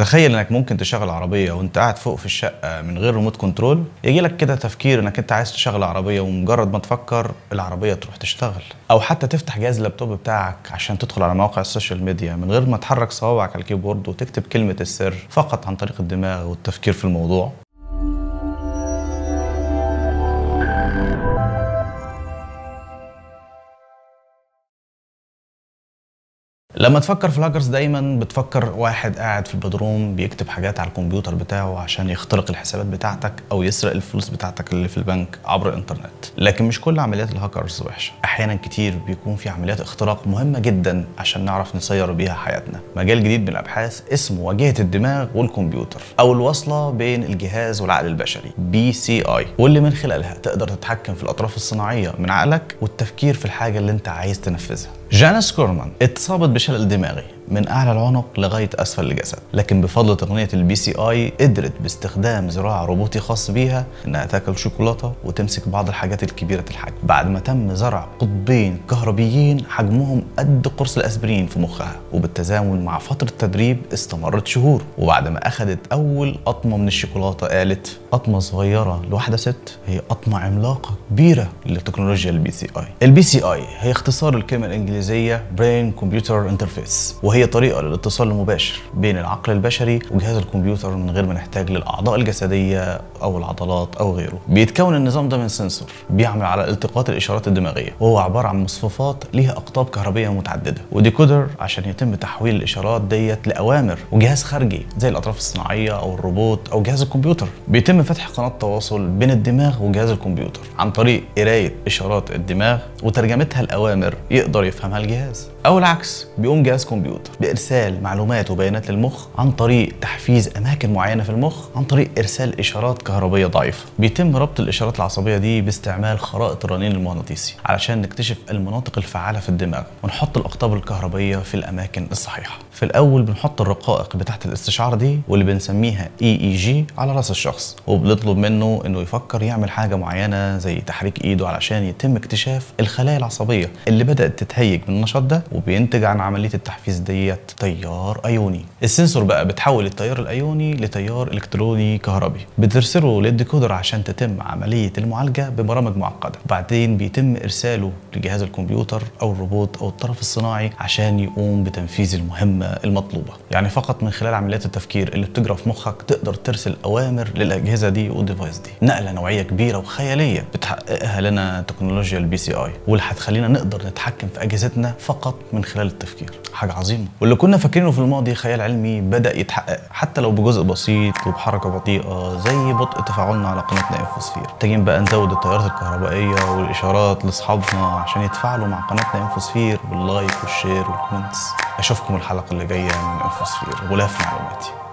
تخيل انك ممكن تشغل عربيه وانت قاعد فوق في الشقه من غير ريموت كنترول يجي لك كده تفكير انك انت عايز تشغل عربيه ومجرد ما تفكر العربيه تروح تشتغل او حتى تفتح جهاز اللابتوب بتاعك عشان تدخل على مواقع السوشيال ميديا من غير ما تحرك صوابعك على الكيبورد وتكتب كلمه السر فقط عن طريق الدماغ والتفكير في الموضوع لما تفكر في الهاكرز دايما بتفكر واحد قاعد في البدروم بيكتب حاجات على الكمبيوتر بتاعه عشان يخترق الحسابات بتاعتك او يسرق الفلوس بتاعتك اللي في البنك عبر الانترنت لكن مش كل عمليات الهاكرز وحشه احيانا كتير بيكون في عمليات اختراق مهمه جدا عشان نعرف نسير بيها حياتنا مجال جديد من الابحاث اسمه واجهه الدماغ والكمبيوتر او الوصله بين الجهاز والعقل البشري بي سي اي واللي من خلالها تقدر تتحكم في الاطراف الصناعيه من عقلك والتفكير في الحاجه اللي انت عايز تنفذها جانس كورمان اتصابت بشلل دماغي من اعلى العنق لغايه اسفل الجسد لكن بفضل تقنيه البي سي اي قدرت باستخدام ذراع روبوتي خاص بيها انها تاكل شوكولاته وتمسك بعض الحاجات الكبيره الحجم بعد ما تم زرع قطبين كهربيين حجمهم قد قرص الاسبرين في مخها وبالتزامن مع فتره تدريب استمرت شهور وبعد ما اخذت اول قطمه من الشوكولاته قالت قطمه صغيره لواحده ست هي قطمه عملاقه كبيره لتكنولوجيا البي سي اي البي سي اي هي اختصار الكلمه الانجليزيه برين كمبيوتر انترفيس وهي طريقه للاتصال المباشر بين العقل البشري وجهاز الكمبيوتر من غير ما نحتاج للاعضاء الجسديه او العضلات او غيره بيتكون النظام ده من سنسور بيعمل على التقاط الاشارات الدماغيه وهو عباره عن مصفوفات ليها اقطاب كهربيه متعدده وديكودر عشان يتم تحويل الاشارات ديت لاوامر وجهاز خارجي زي الاطراف الصناعيه او الروبوت او جهاز الكمبيوتر بيتم فتح قناه تواصل بين الدماغ وجهاز الكمبيوتر عن طريق قرايه اشارات الدماغ وترجمتها لاوامر يقدر يفهمها الجهاز او العكس بيقوم جهاز كمبيوتر بارسال معلومات وبيانات للمخ عن طريق تحفيز اماكن معينه في المخ عن طريق ارسال اشارات كهربيه ضعيفه بيتم ربط الاشارات العصبيه دي باستعمال خرائط الرنين المغناطيسي علشان نكتشف المناطق الفعاله في الدماغ ونحط الاقطاب الكهربيه في الاماكن الصحيحه في الاول بنحط الرقائق بتاعه الاستشعار دي واللي بنسميها اي اي جي على راس الشخص وبنطلب منه انه يفكر يعمل حاجه معينه زي تحريك ايده علشان يتم اكتشاف الخلايا العصبيه اللي بدات تتهيج من النشاط ده وبينتج عن عمليه التحفيز ديت تيار ايوني السنسور بقى بتحول التيار الايوني لتيار الكتروني كهربي بترسله للديكودر عشان تتم عمليه المعالجه ببرامج معقده بعدين بيتم ارساله لجهاز الكمبيوتر او الروبوت او الطرف الصناعي عشان يقوم بتنفيذ المهمه المطلوبه يعني فقط من خلال عمليات التفكير اللي بتجرى في مخك تقدر ترسل اوامر للاجهزه دي والديفايس دي نقله نوعيه كبيره وخياليه بتحققها لنا تكنولوجيا البي سي اي واللي هتخلينا نقدر نتحكم في اجهزتنا فقط من خلال التفكير حاجه عظيمه واللي كنا فاكرينه في الماضي خيال علمي بدا يتحقق حتى لو بجزء بسيط وبحركه بطيئه زي بطء تفاعلنا على قناتنا انفوسفير محتاجين بقى نزود التيارات الكهربائيه والاشارات لاصحابنا عشان يتفاعلوا مع قناتنا انفوسفير باللايك والشير والكومنتس اشوفكم الحلقه اللي جايه من انفوسفير غلاف معلوماتي